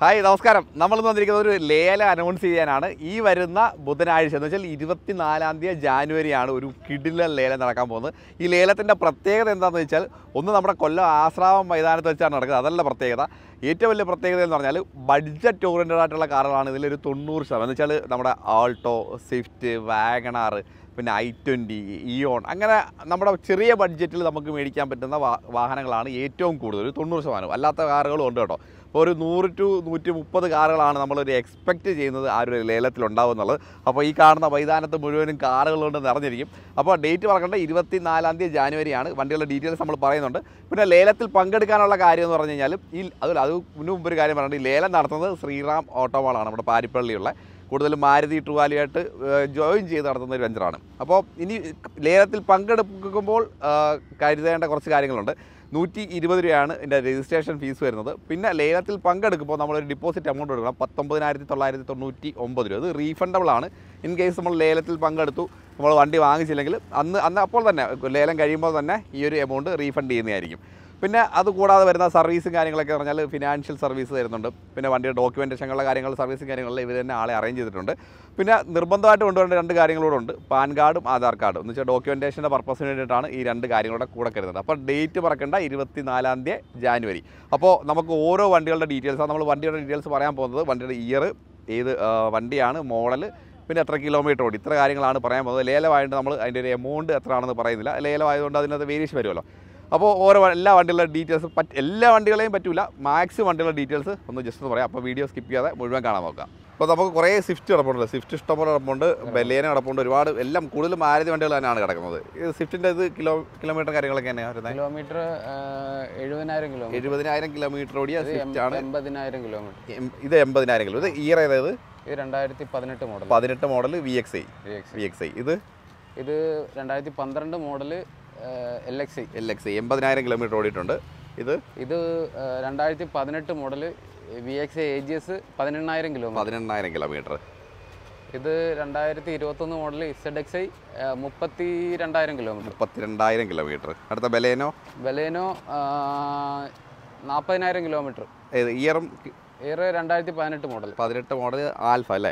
Hi നമസ്കാരം നമ്മളിന്ന് വന്നിരിക്കുന്നത് ഒരു ലേലം അനൗൺസ് ചെയ്യാനാണ് ഈ വരുന്ന ബുധനാഴ്ച എന്ന് വെച്ചാൽ ഇരുപത്തിനാലാം തീയതി ജാനുവരിയാണ് ഒരു കിടിലൻ ലേലം നടക്കാൻ പോകുന്നത് ഈ ലേലത്തിൻ്റെ പ്രത്യേകത എന്താണെന്ന് വെച്ചാൽ ഒന്ന് നമ്മുടെ കൊല്ലം ആശ്രാമം മൈതാനത്ത് വെച്ചാണ് നടക്കുന്നത് അതല്ല പ്രത്യേകത ഏറ്റവും വലിയ പ്രത്യേകത എന്ന് പറഞ്ഞാൽ ബഡ്ജറ്റ് ഓറിയൻറ്റഡ് ആയിട്ടുള്ള കാറുകളാണ് ഇതിലൊരു തൊണ്ണൂറ് ശതമാനം എന്ന് വെച്ചാൽ നമ്മുടെ ആൾട്ടോ സ്വിഫ്റ്റ് വാഗണാർ പിന്നെ ഐ ട്വൻറ്റി ഇയോൺ അങ്ങനെ നമ്മുടെ ചെറിയ ബഡ്ജറ്റിൽ നമുക്ക് മേടിക്കാൻ പറ്റുന്ന വാ- വാഹനങ്ങളാണ് ഏറ്റവും കൂടുതൽ ഒരു തൊണ്ണൂറ് ശതമാനം അല്ലാത്ത കാറുകളും ഉണ്ട് കേട്ടോ അപ്പോൾ ഒരു നൂറ് ടു നൂറ്റി മുപ്പത് കാറുകളാണ് നമ്മളൊരു എക്സ്പെക്റ്റ് ചെയ്യുന്നത് ആ ഒരു ലേലത്തിൽ ഉണ്ടാവും എന്നുള്ളത് അപ്പോൾ ഈ കാണുന്ന മൈതാനത്ത് മുഴുവനും കാറുകൾ കൊണ്ട് നിറഞ്ഞിരിക്കും അപ്പോൾ ഡേറ്റ് പറക്കേണ്ട ഇരുപത്തി നാലാം തീയതി ജാനുവരിയാണ് വണ്ടികളുടെ ഡീറ്റെയിൽസ് നമ്മൾ പറയുന്നുണ്ട് പിന്നെ ലേലത്തിൽ പങ്കെടുക്കാനുള്ള കാര്യം എന്ന് പറഞ്ഞു കഴിഞ്ഞാൽ ഈ അതിൽ അത് മുന്നേ മുമ്പ് ഒരു കാര്യം പറഞ്ഞിട്ട് ഈ ലേലം നടത്തുന്നത് ശ്രീറാം ഓട്ടോമാളാണ് നമ്മുടെ പാരിപ്പള്ളിയുള്ള കൂടുതലും മാരുതി ട്രുവാലിയായിട്ട് ജോയിൻ ചെയ്ത് നടത്തുന്ന ഒരു വെഞ്ചറാണ് അപ്പോൾ ഇനി ലേലത്തിൽ പങ്കെടുക്കുമ്പോൾ ആ, കരുതേണ്ട കുറച്ച് കാര്യങ്ങളുണ്ട് നൂറ്റി ഇരുപത് രൂപയാണ് ഇതിൻ്റെ രജിസ്ട്രേഷൻ ഫീസ് വരുന്നത് പിന്നെ ലേലത്തിൽ പങ്കെടുക്കുമ്പോൾ നമ്മളൊരു ഡിപ്പോസിറ്റ് എമൗണ്ട് കൊടുക്കണം പത്തൊമ്പതിനായിരത്തി തൊള്ളായിരത്തി തൊണ്ണൂറ്റി ഒമ്പത് രൂപ അത് റീഫണ്ടബിൾ ആണ് ഇൻ കേസ് നമ്മൾ ലേലത്തിൽ പങ്കെടുത്തു നമ്മൾ വണ്ടി വാങ്ങിച്ചില്ലെങ്കിൽ അന്ന് അന്ന് അപ്പോൾ തന്നെ ലേലം കഴിയുമ്പോൾ തന്നെ ഈ ഒരു എമൗണ്ട് റീഫണ്ട് ചെയ്യുന്നതായിരിക്കും പിന്നെ അത് കൂടാതെ വരുന്ന സർവീസും കാര്യങ്ങളൊക്കെ പറഞ്ഞാൽ ഫിനാൻഷ്യൽ സർവീസ് വരുന്നുണ്ട് പിന്നെ വണ്ടിയുടെ ഡോക്യുമെൻറ്റേഷനുള്ള കാര്യങ്ങൾ സർവീസും കാര്യങ്ങളെല്ലാം ഇവർ തന്നെ ആളെ അറേഞ്ച് ചെയ്തിട്ടുണ്ട് പിന്നെ നിർബന്ധമായിട്ട് കൊണ്ടുവരേണ്ട രണ്ട് കാര്യങ്ങളൂടെ ഉണ്ട് പാൻ കാർഡും ആധാർ കാർഡും എന്ന് വെച്ചാൽ ഡോക്യുമെൻറ്റേഷൻ്റെ പർപ്പസിന് വേണ്ടിയിട്ടാണ് ഈ രണ്ട് കാര്യങ്ങളുടെ കൂടെ കരുതുന്നത് അപ്പോൾ ഡേറ്റ് പറക്കേണ്ട ഇരുപത്തി നാലാം തീയതി ജാനുവരി അപ്പോൾ നമുക്ക് ഓരോ വണ്ടികളുടെ ഡീറ്റെയിൽസ് നമ്മൾ വണ്ടിയുടെ ഡീറ്റെയിൽസ് പറയാൻ പോകുന്നത് വണ്ടിയുടെ ഇയർ ഏത് ആ, വണ്ടിയാണ് മോഡൽ പിന്നെ എത്ര കിലോമീറ്റർ ഓടി ഇത്ര കാര്യങ്ങളാണ് പറയാൻ പോകുന്നത് ലേലമായിട്ട് നമ്മൾ അതിൻ്റെ ഒരു എമൗണ്ട് എത്രയാണെന്ന് പറയുന്നില്ല ലേലമായതുകൊണ്ട് അതിനകത്ത് വേരിയേഷൻ വരുമല്ലോ അപ്പോൾ ഓരോ വ- എല്ലാ വണ്ടികളുടെ ഡീറ്റെയിൽസ് പറ്റ എല്ലാ വണ്ടികളെയും പറ്റില്ല മാക്സിമം വണ്ടികളുടെ ഡീറ്റെയിൽസ് ഒന്ന് ജസ്റ്റ് ഒന്ന് പറയാം അപ്പോൾ വീഡിയോ സ്കിപ്പ് ചെയ്യാതെ മുഴുവൻ കാണാൻ നോക്കാം അപ്പോൾ നമുക്ക് കുറേ സ്വിഫ്റ്റ് കിടപ്പുണ്ട് സ്വിഫ്റ്റ് ഇഷ്ടംപോലെ കിടപ്പുണ്ട് ബലേന കിടപ്പുണ്ട് ഒരുപാട് എല്ലാം കൂടുതലും മാരുതി വണ്ടികൾ തന്നെയാണ് കിടക്കുന്നത് ഇത് സ്വിഫ്റ്റിൻ്റെ ഇത് കിലോ കിലോമീറ്റർ കാര്യങ്ങളൊക്കെ തന്നെയാണ് വരുന്നത് കിലോമീറ്റർ എഴുപതിനായിരം കിലോമീറ്റർ എഴുപതിനായിരം കിലോമീറ്റർ ഓടിയ ഇത് സ്വിഫ്റ്റ് ആണ് എൺപതിനായിരം കിലോമീറ്റർ എം- ഇത് എൺപതിനായിരം കിലോ ഇത് ഇയർ ഏതായത് ഇത് രണ്ടായിരത്തി പതിനെട്ട് മോഡൽ പതിനെട്ട് model V X I V X I ഇത് ഇത് രണ്ടായിരത്തി പന്ത്രണ്ട് model L X I L X I എൺപതിനായിരം കിലോമീറ്റർ ഓടിയിട്ടുണ്ട് ഇത് ഇത് രണ്ടായിരത്തി പതിനെട്ട് model V X I A G S പതിനെണ്ണായിരം കിലോമീറ്റർ പതിനെണ്ണായിരം കിലോമീറ്റർ ഇത് രണ്ടായിരത്തി ഇരുപത്തൊന്ന് മോഡൽ ഇസഡ് എക്സ് ഐ മുപ്പത്തി രണ്ടായിരം കിലോമീറ്റർ മുപ്പത്തിരണ്ടായിരം കിലോമീറ്റർ അടുത്ത ബലേനോ ബലേനോ നാൽപ്പതിനായിരം കിലോമീറ്റർ ഏത് ഇയറും എയർ രണ്ടായിരത്തി പതിനെട്ട് മോഡൽ പതിനെട്ട് മോഡൽ ആൽഫ അല്ലേ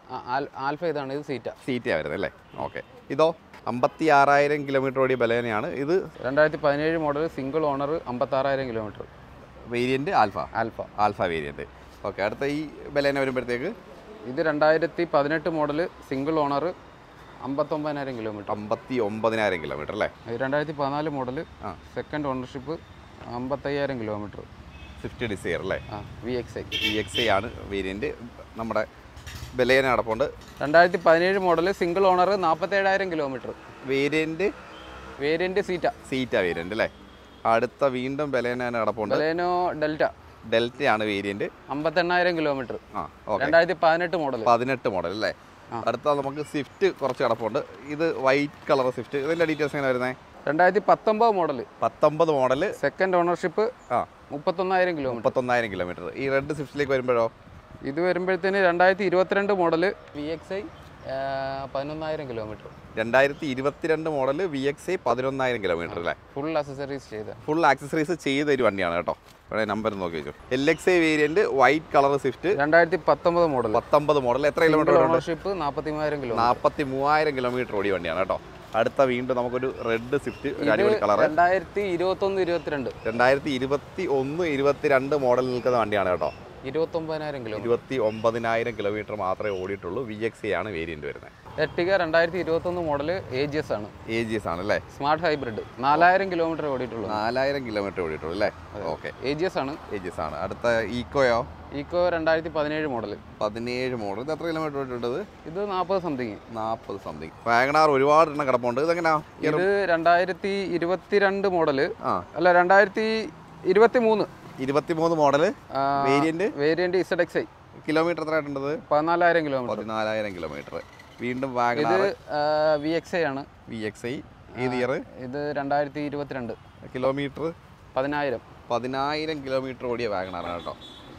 ആൽഫ ഇതാണ് ഇത് സീറ്റ സീറ്റാണ് വരുന്നത് അല്ലേ ഓക്കെ ഇതോ അമ്പത്തി ആറായിരം കിലോമീറ്റർ ഓടിയ ബലേനയാണ് ഇത് രണ്ടായിരത്തി പതിനേഴ് മോഡൽ സിംഗിൾ ഓണർ അമ്പത്താറായിരം kilometre variant alpha alpha alpha variant okay അടുത്ത ഈ ബലേന വരുമ്പോഴത്തേക്ക് ഇത് രണ്ടായിരത്തി പതിനെട്ട് മോഡൽ സിംഗിൾ ഓണർ അമ്പത്തൊമ്പതിനായിരം കിലോമീറ്റർ അമ്പത്തി ഒമ്പതിനായിരം കിലോമീറ്റർ അല്ലേ ഇത് രണ്ടായിരത്തി പതിനാല് മോഡൽ ആ. സെക്കൻഡ് ഓണർഷിപ്പ് അമ്പത്തയ്യായിരം കിലോമീറ്റർ സ്വിഫ്റ്റ് ഡിസയർ അല്ലേ ആ V X I E X I ആണ് വേരിയൻറ്റ് നമ്മുടെ ബലേന അടപ്പുണ്ട് രണ്ടായിരത്തി പതിനേഴ് മോഡൽ സിംഗിൾ ഓണർ നാൽപ്പത്തേഴായിരം kilometre variant variant Zeta Zeta variant അല്ലേ അടുത്ത വീണ്ടും ബലേന അടപ്പുണ്ട് ബലേനോ ഡെൽറ്റ ഡെൽറ്റയാണ് വേരിയൻറ്റ് അമ്പത്തെണ്ണായിരം കിലോമീറ്റർ ആ ഓക്കെ രണ്ടായിരത്തി പതിനെട്ട് മോഡൽ പതിനെട്ട് മോഡൽ അല്ലേ ആ. അടുത്ത നമുക്ക് സ്വിഫ്റ്റ് കുറച്ച് കിടപ്പുണ്ട് ഇത് വൈറ്റ് കളർ സ്വിഫ്റ്റ് ഇതിൻ്റെ ഡീറ്റെയിൽസ് എങ്ങനെ വരുന്നത് രണ്ടായിരത്തി പത്തൊമ്പത് മോഡൽ പത്തൊമ്പത് മോഡൽ സെക്കൻഡ് ഓണർഷിപ്പ് ആ മുപ്പത്തൊന്നായിരം കിലോമീറ്റർ മുപ്പത്തൊന്നായിരം കിലോമീറ്റർ ഈ റെഡ് സ്വിഫ്റ്റിലേക്ക് വരുമ്പോഴോ ഇത് വരുമ്പോഴത്തേന് രണ്ടായിരത്തി ഇരുപത്തിരണ്ട് മോഡൽ വി എക്സ് ഐ പതിനൊന്നായിരം കിലോമീറ്റർ രണ്ടായിരത്തി ഇരുപത്തിരണ്ട് മോഡൽ വി എക്സ് ഐ പതിനൊന്നായിരം കിലോമീറ്റർ അല്ലേ ഫുൾ അസസറീസ് ചെയ്ത ഫുൾ ആക്സസറീസ് ചെയ്ത ഒരു വണ്ടിയാണ് കേട്ടോ ഇവിടെ നമ്പർ നോക്കി വെച്ചു L X I variant white colour Swift രണ്ടായിരത്തി പത്തൊമ്പത് മോഡൽ പത്തൊമ്പത് മോഡൽ എത്ര കിലോമീറ്റർ ഉണ്ട് ഓണർഷിപ്പ് നാൽപ്പത്തി മൂവായിരം കിലോമീറ്റർ നാൽപ്പത്തി മൂവായിരം കിലോമീറ്റർ ഓടിയ വണ്ടിയാണ് കേട്ടോ അടുത്ത വീണ്ടും നമുക്കൊരു റെഡ് സ്വിഫ്റ്റ് ഒരു അടിപൊളി കളർ രണ്ടായിരത്തി ഇരുപത്തൊന്ന് ഇരുപത്തിരണ്ട് രണ്ടായിരത്തി ഇരുപത്തി ഒന്ന് ഇരുപത്തിരണ്ട് മോഡൽ നിൽക്കുന്ന വണ്ടിയാണ് കേട്ടോ ഇരുപത്തൊമ്പതിനായിരം കിലോമീറ്റർ ഇരുപത്തി ഒമ്പതിനായിരം കിലോമീറ്റർ മാത്രമേ ഓടിയിട്ടുള്ളൂ വി എക്സ് ആണ് വേരിയന്റ് വരുന്നത് എർട്ടിക രണ്ടായിരത്തി ഇരുപത്തൊന്ന് മോഡൽ എ ജി എസ് ആണ് എ ജി എസ് ആണ് അല്ലേ സ്മാർട്ട് ഹൈബ്രിഡ് നാലായിരം കിലോമീറ്റർ ഓടിയിട്ടുള്ളൂ നാലായിരം കിലോമീറ്റർ ഓടിയിട്ടുള്ളൂ അല്ലേ ഓക്കെ എ ജി എസ് ആണ് എ ജി എസ് ആണ് അടുത്ത ഈക്കോയോ ഈക്കോ രണ്ടായിരത്തി പതിനേഴ് മോഡൽ പതിനേഴ് മോഡൽ ഇത് എത്ര കിലോമീറ്റർ ഓടിയിട്ടുണ്ട് ഇത് നാൽപ്പത് സംതിങ് നാൽപ്പത് സംതിങ് വാഗണാർ ഒരുപാട് എണ്ണം കിടപ്പുണ്ട് ഇതെങ്ങനെയാ ഇത് രണ്ടായിരത്തി ഇരുപത്തിരണ്ട് മോഡല് ആ അല്ല രണ്ടായിരത്തി ഇരുപത്തി മൂന്ന് ഇരുപത്തിമൂന്ന് model variant variant Z X I kilometre എത്ര ആയിട്ടുണ്ടത് പതിനാലായിരം കിലോമീറ്റർ പതിനാലായിരം കിലോമീറ്റർ വീണ്ടും ഇത് വാഗണാർ വി എക്സ് ഐ ആണ് വി എക്സ് ഐ ഏത് ഇയർ ഇത് രണ്ടായിരത്തി ഇരുപത്തിരണ്ട് കിലോമീറ്റർ പതിനായിരം പതിനായിരം കിലോമീറ്റർ ഓടിയ വാഗണാറാണ് കേട്ടോ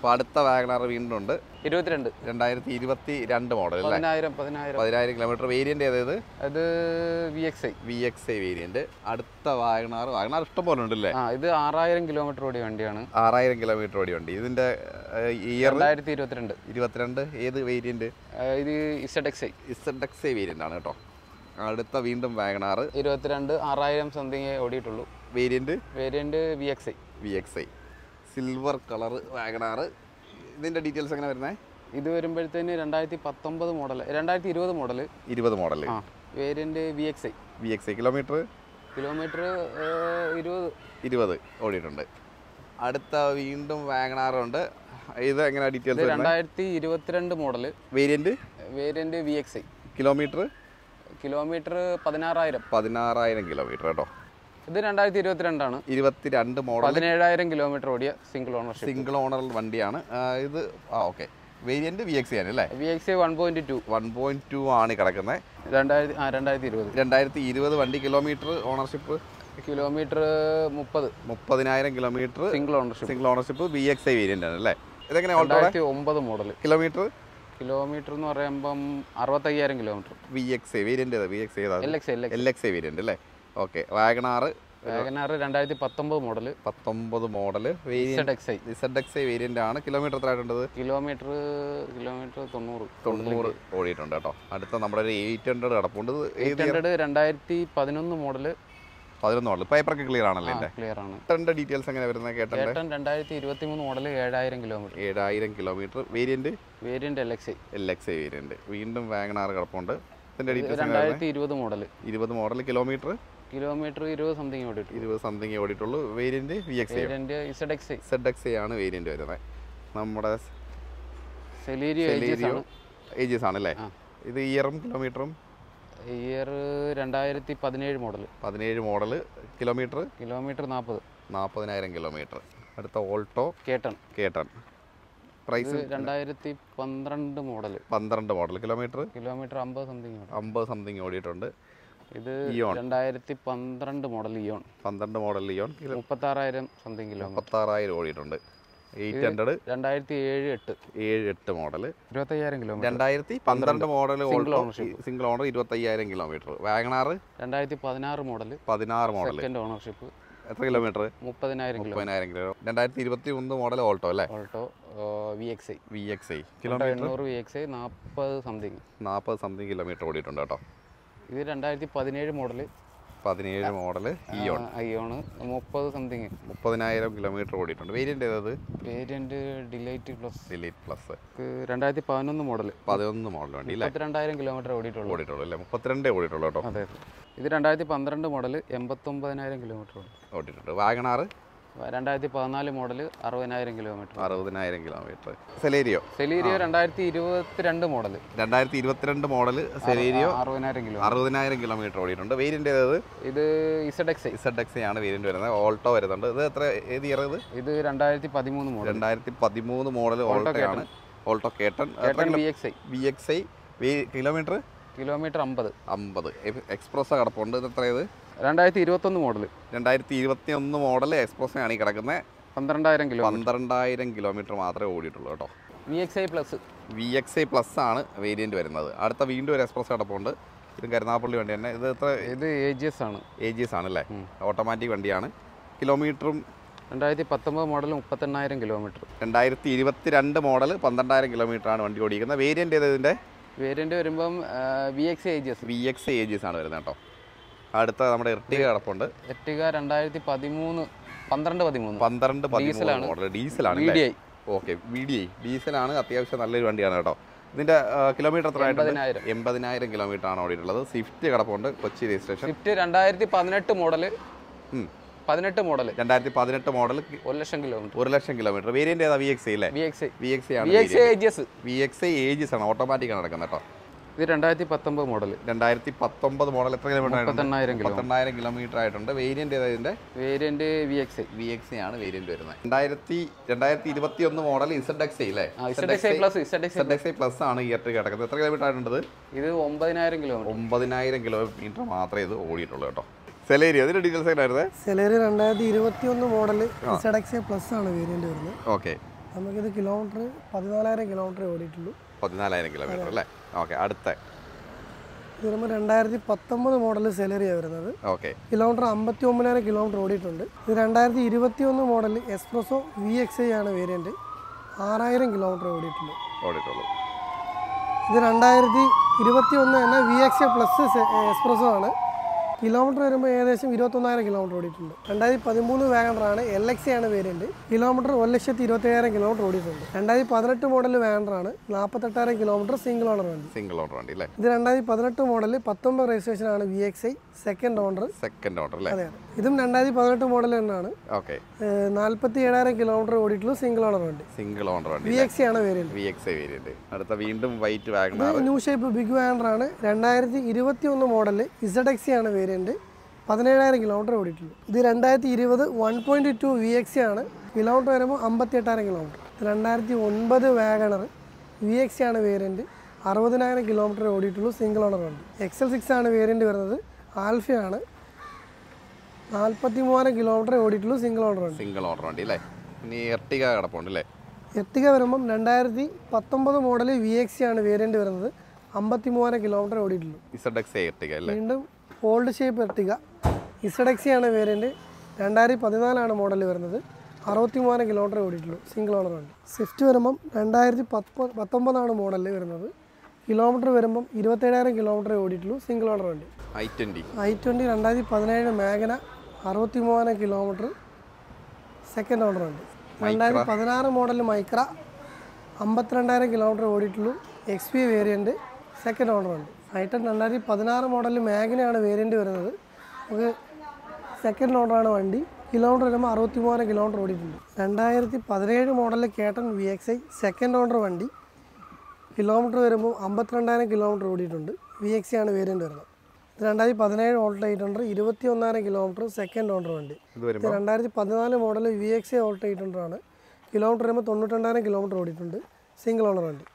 അപ്പോൾ അടുത്ത വാഗണാർ വീണ്ടും ഉണ്ട് ഇരുപത്തിരണ്ട് രണ്ടായിരത്തി ഇരുപത്തി രണ്ട് മോഡൽ അല്ലേ പതിനായിരം പതിനായിരം പതിനായിരം കിലോമീറ്റർ വേരിയൻ്റ് ഏതേത് അത് V X I V X I variant അടുത്ത വാഗണാർ വാഗണാർ ഇഷ്ടം പോലെ ഉണ്ടല്ലേ ആ ഇത് ആറായിരം കിലോമീറ്റർ ഓടിയ വണ്ടിയാണ് ആറായിരം കിലോമീറ്റർ ഓടി വണ്ടി ഇതിൻ്റെ ഇയർ രണ്ടായിരത്തി ഇരുപത്തിരണ്ട് ഇരുപത്തിരണ്ട് ഏത് വേരിയൻ്റ് ആ, ഇത് Z X I Z X I variant ആണ് കേട്ടോ അടുത്ത വീണ്ടും വാഗണാർ ഇരുപത്തിരണ്ട് ആറായിരം സംതിങ് ഓടിയിട്ടുള്ളൂ variant variant V X I V X I silver colour WagonR ഇതിൻ്റെ ഡീറ്റെയിൽസ് എങ്ങനെ വരുന്നത് ഇത് വരുമ്പോഴത്തേന് രണ്ടായിരത്തി പത്തൊമ്പത് മോഡൽ രണ്ടായിരത്തി ഇരുപത് മോഡൽ ഇരുപത് മോഡൽ ആ variant V X I V X I kilometre kilometre ഇരുപത് ഇരുപത് ഓടിയിട്ടുണ്ട് അടുത്ത വീണ്ടും വാഗണാറുണ്ട് ഇത് എങ്ങനെ ഇത് ഡീറ്റെയിൽസ് വരുന്നത് രണ്ടായിരത്തി ഇരുപത്തിരണ്ട് model variant variant V X I kilometre kilometre പതിനാറായിരം പതിനാറായിരം കിലോമീറ്റർ കേട്ടോ ഇത് രണ്ടായിരത്തി ഇരുപത്തിരണ്ടാണ് ഇരുപത്തിരണ്ട് മോഡൽ പതിനേഴായിരം കിലോമീറ്റർ ഓടിയ സിംഗിൾ ഓണർഷിപ്പ് സിംഗിൾ ഓണർ വണ്ടിയാണ് ആ, ഇത് ആ ഓക്കെ വേരിയന്റ് വി എക്സ് ആണ് അല്ലേ V X I one point two one point two ആണ് ഈ കിടക്കുന്നത് രണ്ടായിരത്തി ആ രണ്ടായിരത്തി ഇരുപത് രണ്ടായിരത്തി ഇരുപത് വണ്ടി കിലോമീറ്റർ ഓണർഷിപ്പ് കിലോമീറ്റർ മുപ്പത് മുപ്പതിനായിരം kilometre single ownership single ownership V X I variant ആണ് അല്ലേ ഇതെങ്ങനെ ഓൾട്ടോ രണ്ടായിരത്തി ഒമ്പത് മോഡൽ കിലോമീറ്റർ കിലോമീറ്റർ എന്ന് പറയുമ്പം അറുപത്തയ്യായിരം kilometre V X I variant ഏതാ V X I L X L X L X I variant അല്ലേ ഓക്കെ വാഗണാറ് വാഗനാർ രണ്ടായിരത്തി പത്തൊമ്പത് മോഡൽ പത്തൊമ്പത് model variant Z X I Z X I variant ആണ് kilometre എത്ര ആയിട്ടുണ്ടത് കിലോമീറ്റർ കിലോമീറ്റർ തൊണ്ണൂറ് തൊണ്ണൂറ് ഓടിയിട്ടുണ്ട് കേട്ടോ അടുത്ത നമ്മുടെ ഒരു എയ്റ്റ് ഹൺഡ്രഡ് കിടപ്പുണ്ട് ഇത് ഏത് എയ്റ്റ് ഹൺഡ്രഡ് രണ്ടായിരത്തി പതിനൊന്ന് മോഡൽ പതിനൊന്ന് മോഡൽ പേപ്പറൊക്കെ ക്ലിയർ ആണല്ലേ എൻ്റെ ക്ലിയർ ആണ് കേട്ടൻ്റെ ഡീറ്റെയിൽസ് എങ്ങനെ വരുന്നത് കേട്ടൻ്റെ ചേട്ടൻ രണ്ടായിരത്തി ഇരുപത്തി മൂന്ന് മോഡൽ ഏഴായിരം കിലോമീറ്റർ ഏഴായിരം kilometre variant variant L X I L X I variant വീണ്ടും വാഗണാർ കിടപ്പുണ്ട് ഇതിൻ്റെ ഡീറ്റെയിൽസ് എങ്ങനെ രണ്ടായിരത്തി ഇരുപത് മോഡൽ ഇരുപത് മോഡൽ കിലോമീറ്റർ കിലോമീറ്റർ ഇരുപത് സംതിങ് ഓടിയിട്ടു ഇരുപത് something ഓടിയിട്ടുള്ളൂ variant V X I variant Z X I said X I ആണ് വേരിയന്റ് വരുന്നത് നമ്മുടെ സെലീരിയോ ഏജസ് ആണ് ഏജസ് ആണല്ലേ ആ. ഇത് ഇയറും കിലോമീറ്ററും ഇയർ രണ്ടായിരത്തി പതിനേഴ് മോഡൽ പതിനേഴ് മോഡൽ കിലോമീറ്റർ കിലോമീറ്റർ നാൽപ്പത് നാൽപ്പതിനായിരം കിലോമീറ്റർ അടുത്ത ഓൾട്ടോ കേട്ടൺ കേട്ടൺ പ്രൈസ് ഇത് രണ്ടായിരത്തി പന്ത്രണ്ട് മോഡൽ പന്ത്രണ്ട് മോഡൽ കിലോമീറ്റർ കിലോമീറ്റർ അമ്പത് സംതിങ് ഓടും അമ്പത് സംതിങ് ഓടിയിട്ടുണ്ട് ഇത് ഇയോൺ. രണ്ടായിരത്തി പന്ത്രണ്ട് മോഡൽ ഇയോൺ പന്ത്രണ്ട് മോഡൽ ലിയോൺ കിലോ മുപ്പത്താറായിരം സംതിങ് കിലോമീറ്റർ മുപ്പത്താറായിരം ഓടിയിട്ടുണ്ട് എയ്റ്റ് ഹൺഡ്രഡ് രണ്ടായിരത്തി ഏഴ് എട്ട് ഏഴ് എട്ട് മോഡൽ ഇരുപത്തയ്യായിരം കിലോമീറ്റർ രണ്ടായിരത്തി പന്ത്രണ്ട് model Alto ownership. Single owner ഇരുപത്തയ്യായിരം കിലോമീറ്റർ വാഗണാർ രണ്ടായിരത്തി പതിനാറ് മോഡൽ പതിനാറ് മോഡൽ സെക്കൻഡ് ഓണർഷിപ്പ് എത്ര കിലോമീറ്റർ മുപ്പതിനായിരം കിലോ മുപ്പതിനായിരം കിലോ രണ്ടായിരത്തി ഇരുപത്തി ഒന്ന് മോഡൽ ഓൾട്ടോ അല്ലേ Alto V X I V X I kilometre എണ്ണൂറ് വി എക്സ് ഐ നാൽപ്പത് സംതിങ് നാൽപ്പത് സംതിങ് കിലോമീറ്റർ ഓടിയിട്ടുണ്ട് കേട്ടോ ഇത് രണ്ടായിരത്തി പതിനേഴ് മോഡൽ പതിനേഴ് മോഡൽ ഇയോൺ അയ്യോണ് മുപ്പത് സംതിങ് മുപ്പതിനായിരം കിലോമീറ്റർ ഓടിയിട്ടുണ്ട് വേരിയൻ്റ് ഏതത് variant delight plus delete plus രണ്ടായിരത്തി പതിനൊന്ന് മോഡൽ പതിനൊന്ന് മോഡൽ വണ്ടി അല്ലേ മുപ്പത്തിരണ്ടായിരം കിലോമീറ്റർ ഓടിയിട്ടുള്ളൂ ഓടിയിട്ടുള്ളൂ അല്ലേ മുപ്പത്തിരണ്ടേ ഓടിയിട്ടുള്ളൂ കേട്ടോ അതെ അതെ ഇത് രണ്ടായിരത്തി പന്ത്രണ്ട് മോഡൽ എൺപത്തൊമ്പതിനായിരം കിലോമീറ്റർ ഓടി ഓടിയിട്ടുണ്ട് വാഗണാർ രണ്ടായിരത്തി പതിനാല് മോഡൽ അറുപതിനായിരം കിലോമീറ്റർ അറുപതിനായിരം കിലോമീറ്റർ സെലേരിയോ സെലീരിയോ രണ്ടായിരത്തി ഇരുപത്തിരണ്ട് മോഡൽ രണ്ടായിരത്തി ഇരുപത്തിരണ്ട് മോഡൽ സെലേരിയോ അറുപതിനായിരം കിലോ അറുപതിനായിരം കിലോമീറ്റർ ഓടിയിട്ടുണ്ട് വേരിയൻ്റ് ഏതത് ഇത് Z X I Z X ആണ് വേരിയൻ്റ് വരുന്നത് ഓൾട്ടോ വരുന്നുണ്ട് ഇത് എത്ര ഏത് ഇയർ ഇത് ഇത് രണ്ടായിരത്തി പതിമൂന്ന് മോഡൽ രണ്ടായിരത്തി പതിമൂന്ന് മോഡൽ ഓൾട്ടോ ആണ് Alto K ten K ten V X I V X I kilometre kilometre അമ്പത് അമ്പത് എക്സ്പ്രസ് കിടപ്പുണ്ട് ഇത് എത്ര ഇത് രണ്ടായിരത്തി ഇരുപത്തൊന്ന് മോഡൽ രണ്ടായിരത്തി ഇരുപത്തി ഒന്ന് മോഡൽ എക്സ്പ്രസ് ആണ് ഈ കിടക്കുന്നത് പന്ത്രണ്ടായിരം കിലോ പന്ത്രണ്ടായിരം കിലോമീറ്റർ മാത്രമേ ഓടിയിട്ടുള്ളൂ കേട്ടോ V X I plus V X I plus ആണ് വേരിയന്റ് വരുന്നത് അടുത്ത വീണ്ടും ഒരു എക്സ്പ്രസ് കിടപ്പുണ്ട് ഇത് കരുനാപ്പള്ളി വണ്ടി തന്നെ ഇത് എത്ര ഇത് എ ജി എസ് ആണ് എ ജി എസ് ആണല്ലേ ഓട്ടോമാറ്റിക് വണ്ടിയാണ് കിലോമീറ്ററും രണ്ടായിരത്തി പത്തൊമ്പത് മോഡൽ മുപ്പത്തെണ്ണായിരം കിലോമീറ്റർ രണ്ടായിരത്തി ഇരുപത്തി രണ്ട് മോഡൽ പന്ത്രണ്ടായിരം കിലോമീറ്റർ ആണ് വണ്ടി ഓടിക്കുന്നത് വേരിയന്റ് ഏത് ഇതിൻ്റെ വേരിയന്റ് വരുമ്പം V X I G S V X A G S ആണ് വരുന്നത് കേട്ടോ അടുത്ത നമ്മുടെ ഇർട്ടിക കിടപ്പുണ്ട് എർട്ടിക രണ്ടായിരത്തി പതിമൂന്ന് പന്ത്രണ്ട് പതിമൂന്ന് പന്ത്രണ്ട് പതിമൂന്ന് ഡീസലാണ്. മോഡൽ ഡീസലാണ് V D I okay V D I ഡീസലാണ് അത്യാവശ്യം നല്ലൊരു വണ്ടിയാണ് കേട്ടോ ഇതിന്റെ കിലോമീറ്റർ എത്ര ആയിട്ടുണ്ട് എൺപതിനായിരം എൺപതിനായിരം കിലോമീറ്റർ ആണ് ഓടിയിട്ടുള്ളത് സ്വിഫ്റ്റ് കിടപ്പുണ്ട് കൊച്ചി രജിസ്ട്രേഷൻ സ്വിഫ്റ്റ് രണ്ടായിരത്തി പതിനെട്ട് മോഡൽ ഉം. പതിനെട്ട് മോഡൽ രണ്ടായിരത്തി പതിനെട്ട് മോഡൽ ഒരു ലക്ഷം കിലോമീറ്റർ ഒരു ലക്ഷം കിലോമീറ്റർ വേരിയന്റ് ഏതാ വി എക്സ് അല്ലേ V X I V X ആണ് V X I G S V X I AGS ആണ് ഓട്ടോമാറ്റിക് ആണ് നടക്കുന്നത് കേട്ടോ ഇത് രണ്ടായിരത്തി പത്തൊമ്പത് മോഡൽ രണ്ടായിരത്തി പത്തൊമ്പത് മോഡൽ എത്ര കിലോമീറ്റർ ആയിട്ടുണ്ട് മുപ്പത്തെണ്ണായിരം കിലോ പത്തെണ്ണായിരം കിലോമീറ്റർ ആയിട്ടുണ്ട് വേരിയന്റ് ഏതാ ഇതിന്റെ variant V X I V X ആണ് വേരിയന്റ് വരുന്നത് രണ്ടായിരത്തി രണ്ടായിരത്തി ഇരുപത്തി ഒന്ന് മോഡൽ ഇസഡ് എക്സ് അല്ലേ Z X I plus Z X Z X I plus ആണ് ഈ ഇയർ കിടക്കുന്നത് എത്ര കിലോമീറ്റർ ആയിട്ടുണ്ട് ഇത് ഒമ്പതിനായിരം കിലോമീറ്റർ ഒമ്പതിനായിരം കിലോമീറ്റർ മാത്രമേ ഇത് ഓടിയിട്ടുള്ളൂ കേട്ടോ സെലേരി അതിന്റെ ഡീറ്റെയിൽസ് എങ്ങനെയായിരുന്നേ സെലറി രണ്ടായിരത്തി ഇരുപത്തി ഒന്ന് മോഡൽ സെഡക്സ് പ്ലസ് ആണ് വേരിയന്റ് വരുന്നത് ഓക്കെ നമുക്കിത് കിലോമീറ്റർ പതിനാലായിരം കിലോമീറ്റർ ഓടിയിട്ടുള്ളൂ പതിനാലായിരം കിലോമീറ്റർ അല്ലേ ഓക്കെ അടുത്ത ഇത് വരുമ്പോൾ രണ്ടായിരത്തി പത്തൊമ്പത് മോഡൽ സെലറിയാണ് വരുന്നത് ഓക്കെ കിലോമീറ്റർ അമ്പത്തി ഒമ്പതിനായിരം കിലോമീറ്റർ ഓടിയിട്ടുണ്ട് ഇത് രണ്ടായിരത്തി ഇരുപത്തി ഒന്ന് model S Presso V X I ആണ് വേരിയൻറ്റ് ആറായിരം കിലോമീറ്റർ ഓടിയിട്ടുള്ളൂ ഓടിയിട്ടുള്ളൂ ഇത് രണ്ടായിരത്തി ഇരുപത്തി ഒന്ന് തന്നെ V X A plus S Presso ആണ് കിലോമീറ്റർ വരുമ്പോൾ ഏകദേശം ഇരുപത്തൊന്നായിരം കിലോമീറ്റർ ഓടിയിട്ടുണ്ട് രണ്ടായിരത്തി പതിമൂന്ന് വാഗണറാണ് എൽ എക്സ് ആണ് വേരിയൻറ്റ് കിലോമീറ്റർ ഒരു ലക്ഷത്തി ഇരുപത്തേഴായിരം കിലോമീറ്റർ ഓടിയിട്ടുണ്ട് രണ്ടായിരത്തി പതിനെട്ട് മോഡൽ വാഗണറാണ് നാൽപ്പത്തെട്ടായിരം കിലോമീറ്റർ സിംഗിൾ ഓണർ വണ്ടി സിംഗിൾ ഓർഡർ വണ്ടി അല്ലേ ഇത് രണ്ടായിരത്തി പതിനെട്ട് മോഡൽ പത്തൊമ്പത് രജിസ്ട്രേഷൻ ആണ് V X I second owner second ഓർഡർ അല്ലേ അതെ അതെ ഇതും രണ്ടായിരത്തി പതിനെട്ട് മോഡൽ തന്നെയാണ് ഓക്കെ നാൽപ്പത്തി ഏഴായിരം കിലോമീറ്റർ ഓടിയിട്ടുള്ളൂ സിംഗിൾ ഓണർ വണ്ടി സിംഗിൾ ഓണർ വണ്ടി വി എക്സ് ആണ് variant V X I variant അടുത്ത വീണ്ടും white Wagon R new shape big വാൻഡർ ആണ് രണ്ടായിരത്തി ഇരുപത്തി ഒന്ന് മോഡൽ ഇസഡ് എക്സി ആണ് വേരിയന്റ് പതിനേഴായിരം കിലോമീറ്റർ ഓടിയിട്ടുള്ളൂ ഇത് രണ്ടായിരത്തി ഇരുപത് വൺ പോയിന്റ് ടു വി എക്സി ആണ് കിലോമീറ്റർ വരുമ്പോൾ അമ്പത്തി എട്ടായിരം കിലോമീറ്റർ രണ്ടായിരത്തി ഒൻപത് വാഗണർ വി എക്സി ആണ് വേരിയന്റ് അറുപതിനായിരം കിലോമീറ്റർ ഓടിയിട്ടുള്ളൂ സിംഗിൾ ഓണർ വണ്ടി എക്സൽ സിക്സ് ആണ് വേരിയന്റ് വരുന്നത് ആൽഫയാണ് നാൽപ്പത്തി മൂവായിരം കിലോമീറ്റർ ഓടിയിട്ടുള്ളൂ സിംഗിൾ ഓണർ വണ്ടി സിംഗിൾ ഓർഡർ വണ്ടി അല്ലേ ഇനി എർട്ടിക കിടപ്പുണ്ട് അല്ലേ എർട്ടിക വരുമ്പം രണ്ടായിരത്തി പത്തൊമ്പത് മോഡൽ വി എക്സി ആണ് വേരിയന്റ് വരുന്നത് അമ്പത്തി മൂവായിരം കിലോമീറ്റർ ഓടിയിട്ടുള്ളൂ ഇസഡ് എക്സ് എർട്ടിക അല്ലേ വീണ്ടും ഓൾഡ് ഷേപ്പ് എർട്ടിക ഇസഡക്സി ആണ് വേരിയൻറ്റ് രണ്ടായിരത്തി പതിനാലാണ് മോഡൽ വരുന്നത് അറുപത്തി മൂവായിരം കിലോമീറ്റർ ഓടിയിട്ടുള്ളൂ സിംഗിൾ ഓണർ വണ്ടി സ്വിഫ്റ്റ് വരുമ്പം രണ്ടായിരത്തി പത്തൊ പത്തൊമ്പതാണ് മോഡൽ വരുന്നത് കിലോമീറ്റർ വരുമ്പം ഇരുപത്തേഴായിരം കിലോമീറ്റർ ഓടിയിട്ടുള്ളൂ സിംഗിൾ ഓണർ വണ്ടി ഐ ട്വൻറ്റി ഐ ട്വൻറ്റി രണ്ടായിരത്തി പതിനേഴ് മേഘന അറുപത്തി മൂവായിരം കിലോമീറ്റർ സെക്കൻഡ് ഓണർ വണ്ടി രണ്ടായിരത്തി പതിനാറ് മോഡൽ മൈക്ര അമ്പത്തിരണ്ടായിരം കിലോമീറ്റർ ഓടിയിട്ടുള്ളൂ X P variant second owner വണ്ടി ഐട്ടൺ രണ്ടായിരത്തി പതിനാറ് മോഡൽ മാഗിനാണ് വേരിയൻറ്റ് വരുന്നത് നമുക്ക് സെക്കൻഡ് ഓണറാണ് വണ്ടി കിലോമീറ്റർ വരുമ്പോൾ അറുപത്തി മൂവായിരം കിലോമീറ്റർ ഓടിയിട്ടുണ്ട് രണ്ടായിരത്തി പതിനേഴ് മോഡലിൽ K ten V X I second owner വണ്ടി കിലോമീറ്റർ വരുമ്പോൾ അമ്പത്തിരണ്ടായിരം കിലോമീറ്റർ ഓടിയിട്ടുണ്ട് വി എക്സ് ആണ് വേരിയൻറ്റ് വരുന്നത് ഇത് രണ്ടായിരത്തി പതിനേഴ് ഓൾട്ട് എയ്റ്റ് ഹൺഡ്രഡ് ഇരുപത്തി ഒന്നായിരം കിലോമീറ്റർ സെക്കൻഡ് ഓണർ വണ്ടി ഇത് ഇത് വരുമ്പോൾ രണ്ടായിരത്തി പതിനാല് model V X A Alto eight hundred ആണ് കിലോമീറ്റർ വരുമ്പോൾ തൊണ്ണൂറ്റിരണ്ടായിരം കിലോമീറ്റർ ഓടിയിട്ടുണ്ട് സിംഗിൾ ഓണർ വണ്ടി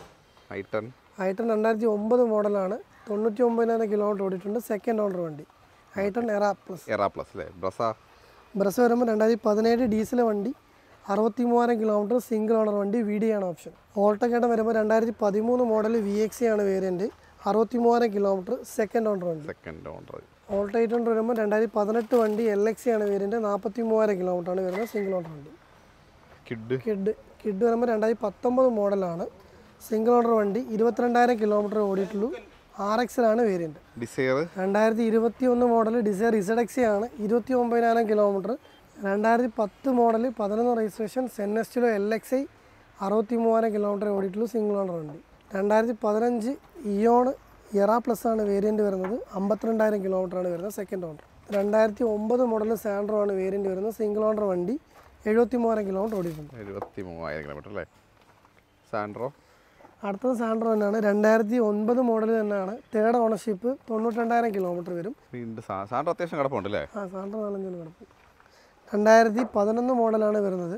ഐ ടെൻ ഐട്ടൺ രണ്ടായിരത്തി ഒമ്പത് മോഡലാണ് തൊണ്ണൂറ്റി ഒമ്പതിനായിരം കിലോമീറ്റർ ഓടിയിട്ടുണ്ട് സെക്കൻഡ് ഓണർ വണ്ടി ഐട്ടൺ എറ പ്ലസ് എറാ പ്ലസ് അല്ലേ ബ്രസ ബ്രസ് വരുമ്പോൾ രണ്ടായിരത്തി പതിനേഴ് ഡീസൽ വണ്ടി അറുപത്തി മൂവായിരം കിലോമീറ്റർ സിംഗിൾ ഓണർ വണ്ടി വി ഡി ആണ് ഓപ്ഷൻ ഓൾട്ടക്കേട്ടം വരുമ്പോൾ രണ്ടായിരത്തി പതിമൂന്ന് മോഡൽ വി എക്സ് ആണ് വേരിയൻറ്റ് അറുപത്തി മൂവായിരം കിലോമീറ്റർ സെക്കൻഡ് ഓണർ വണ്ടി second owner Alto eight hundred വരുമ്പോൾ രണ്ടായിരത്തി പതിനെട്ട് വണ്ടി എൽ എക്സ് ആണ് വേരിയൻറ്റ് നാൽപ്പത്തി മൂവായിരം കിലോമീറ്റർ ആണ് വരുന്നത് സിംഗിൾ ഓണർ വണ്ടി കിഡ് കിഡ് കിഡ് വരുമ്പോൾ രണ്ടായിരത്തി പത്തൊമ്പത് മോഡലാണ് സിംഗിൾ ഓണർ വണ്ടി ഇരുപത്തിരണ്ടായിരം കിലോമീറ്റർ ഓടിയിട്ടുള്ളൂ ആർ എക്സിലാണ് വേരിയൻറ്റ് ഡിസയർ രണ്ടായിരത്തി ഇരുപത്തി ഒന്ന് മോഡൽ ഡിസയർ ഇസഡ് എക്സ് ആണ് ഇരുപത്തി ഒമ്പതിനായിരം കിലോമീറ്റർ രണ്ടായിരത്തി പത്ത് മോഡൽ പതിനൊന്ന് registration Zen Estilo L X I അറുപത്തി മൂവായിരം കിലോമീറ്റർ ഓടിയിട്ടുള്ളൂ സിംഗിൾ ഓണർ വണ്ടി രണ്ടായിരത്തി പതിനഞ്ച് ഇയോൺ എറ പ്ലസ് ആണ് വേരിയൻറ്റ് വരുന്നത് അമ്പത്തിരണ്ടായിരം കിലോമീറ്റർ ആണ് വരുന്നത് സെക്കൻഡ് ഓണർ രണ്ടായിരത്തി ഒമ്പത് മോഡൽ സാൻഡ്രോ ആണ് വേരിയൻറ്റ് വരുന്നത് സിംഗിൾ ഓണർ വണ്ടി എഴുപത്തി മൂവായിരം കിലോമീറ്റർ ഓടിയിട്ടുണ്ട് എഴുപത്തി മൂവായിരം കിലോമീറ്റർ അല്ലേ സാൻഡ്രോ അടുത്തത് സാൻഡ്രോ തന്നെയാണ് രണ്ടായിരത്തി ഒൻപത് മോഡൽ തന്നെയാണ് തേർഡ് ഓണർഷിപ്പ് തൊണ്ണൂറ്റിരണ്ടായിരം കിലോമീറ്റർ വരും വീണ്ടും സാ- സാൻഡ്രോ അത്യാവശ്യം കിടപ്പുണ്ട് അല്ലേ ആ സാൻഡ്രോ നാലഞ്ചിന് കിടക്കും രണ്ടായിരത്തി പതിനൊന്ന് മോഡലാണ് വരുന്നത്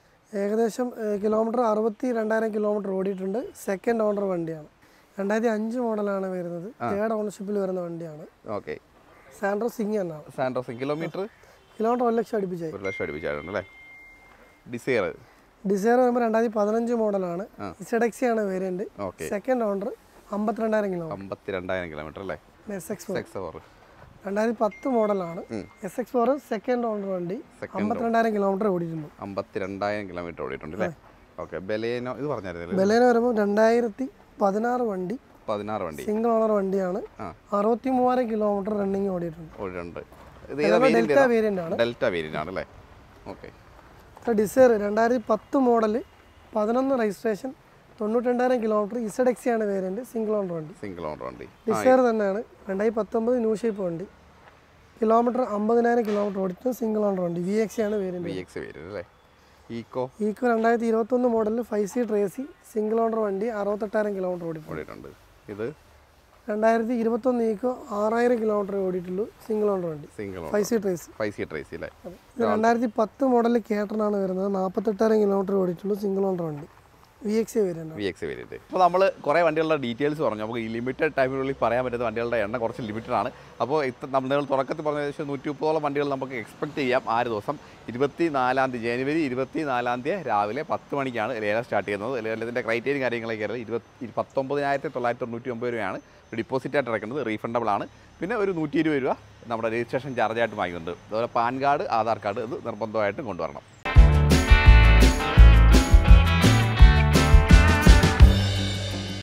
ഏകദേശം ഏഹ്, കിലോമീറ്റർ അറുപത്തി രണ്ടായിരം കിലോമീറ്റർ ഓടിയിട്ടുണ്ട് സെക്കൻഡ് ഓണർ വണ്ടിയാണ് രണ്ടായിരത്തി അഞ്ച് മോഡലാണ് വരുന്നത് തേർഡ് ഓണർഷിപ്പിൽ വരുന്ന വണ്ടിയാണ് ഓക്കെ സാൻഡ്രോ സിംഗ് എന്നാണ് സാൻഡ്രോ കിലോമീറ്റർ കിലോമീറ്റർ ഒരു ലക്ഷം അടുപ്പിച്ചായി ഒരു ലക്ഷം അടുപ്പിച്ചായിട്ടുണ്ട് അല്ലേ ഡിസയർ ഡിസയർ വരുമ്പോൾ രണ്ടായിരത്തി പതിനഞ്ച് മോഡലാണ് ഇസഡെക്സി ആണ് വേരിയൻറ്റ് ഓക്കെ സെക്കൻഡ് ഓണർ അമ്പത്തിരണ്ടായിരം കിലോമീറ്റർ അമ്പത്തി രണ്ടായിരം കിലോമീറ്റർ അല്ലേ S X four SX four രണ്ടായിരത്തി പത്ത് മോഡലാണ് S X four second owner വണ്ടി അമ്പത്തിരണ്ടായിരം കിലോമീറ്റർ ഓടിയിട്ടുണ്ട് അമ്പത്തി രണ്ടായിരം കിലോമീറ്റർ ഓടിയിട്ടുണ്ട് അല്ലേ ഓക്കെ ബലേനോ ഇത് പറഞ്ഞായിരുന്നില്ലേ ബലേന വരുമ്പോൾ രണ്ടായിരത്തി പതിനാറ് വണ്ടി പതിനാറ് വണ്ടി സിംഗിൾ ഓണർ വണ്ടിയാണ് ആ. അറുപത്തി മൂവായിരം കിലോമീറ്റർ റണ്ണിങ് ഓടിയിട്ടുണ്ട് ഓടിയിട്ടുണ്ട് ഇത് ഇത് ഏതാ ഡെൽറ്റ വേരിയന്റ് വേരിയൻ്റ് ആണ് ഡെൽറ്റ വേരിയന്റ് ആണ് അല്ലേ ഓക്കെ ഡിസയർ രണ്ടായിരത്തി പത്ത് മോഡൽ പതിനൊന്ന് രജിസ്ട്രേഷൻ തൊണ്ണൂറ്റി രണ്ടായിരം കിലോമീറ്റർ ഇസഡ് എക്സി ആണ് വേരിയൻറ്റ് സിംഗിൾ ഓണർ വണ്ടി സിംഗിൾ ഓണർ വണ്ടി ഡിസയർ തന്നെയാണ് രണ്ടായിരത്തി പത്തൊമ്പത് ന്യൂ ഷേപ്പ് വണ്ടി കിലോമീറ്റർ അമ്പതിനായിരം കിലോമീറ്റർ ഓടിയിട്ട് സിംഗിൾ ഓണർ വണ്ടി വി എക്സി ആണ് വേരിയൻറ്റ് വി എക്സ് വേരിയന്റ് അല്ലേ ഈക്കോ ഈക്കോ രണ്ടായിരത്തി ഇരുപത്തൊന്ന് മോഡലിൽ five seat A C single owner വണ്ടി അറുപത്തെട്ടായിരം കിലോമീറ്റർ ഓടിയിട്ടുണ്ട് ഓടിയിട്ടുണ്ട് ഇത് രണ്ടായിരത്തി ഇരുപത്തൊന്ന് ഈക്കോ ആറായിരം കിലോമീറ്റർ ഓടിയിട്ടുള്ളൂ സിംഗിൾ ഓണർ വണ്ടി സിംഗിൾ ഓണർ ഫൈവ് സീറ്റ് റേസ് ഫൈവ് സീറ്റ് റേസ് അല്ലേ ഇത് രണ്ടായിരത്തി പത്ത് മോഡൽ കേട്ടറാണ് വരുന്നത് നാൽപ്പത്തെട്ടായിരം കിലോമീറ്റർ ഓടിയിട്ടുള്ളൂ സിംഗിൾ ഓണർ വണ്ടി V X variant V X variant അപ്പോൾ നമ്മൾ കുറേ വണ്ടികളുടെ ഡീറ്റെയിൽസ് പറഞ്ഞു നമുക്ക് ഈ ലിമിറ്റഡ് ടൈമിനുള്ളിൽ പറയാൻ പറ്റുന്ന വണ്ടികളുടെ എണ്ണം കുറച്ച് ലിമിറ്റഡ് ആണ് അപ്പോൾ ഇത്ര നമ്മൾ തുടക്കത്തിൽ പറഞ്ഞ ഏകദേശം നൂറ്റി മുപ്പതോളം വണ്ടികൾ നമുക്ക് എക്സ്പെക്ട് ചെയ്യാം ആ ഒരു ദിവസം ഇരുപത്തി നാലാം തീയതി ജനുവരി ഇരുപത്തി നാലാം തീയതി രാവിലെ പത്ത് മണിക്കാണ് ലേലം സ്റ്റാർട്ട് ചെയ്യുന്നത് ലേലത്തിൻ്റെ ക്രൈറ്റീരിയയും കാര്യങ്ങളൊക്കെ അറിയാം ഇരുപത്തി പത്തൊമ്പതിനായിരത്തി തൊള്ളായിരത്തി തൊണ്ണൂറ്റി ഒമ്പത് രൂപയാണ് ഡിപ്പോസിറ്റ് ആയിട്ട് അടയ്ക്കുന്നത് റീഫണ്ടബിൾ ആണ് പിന്നെ ഒരു നൂറ്റി ഇരുപത് രൂപ നമ്മുടെ രജിസ്ട്രേഷൻ ചാർജായിട്ട് വാങ്ങിക്കുന്നുണ്ട് അതുപോലെ പാൻ കാർഡ് ആധാർ കാർഡ് ഇത് നിർബന്ധമായിട്ടും കൊണ്ടുവരണം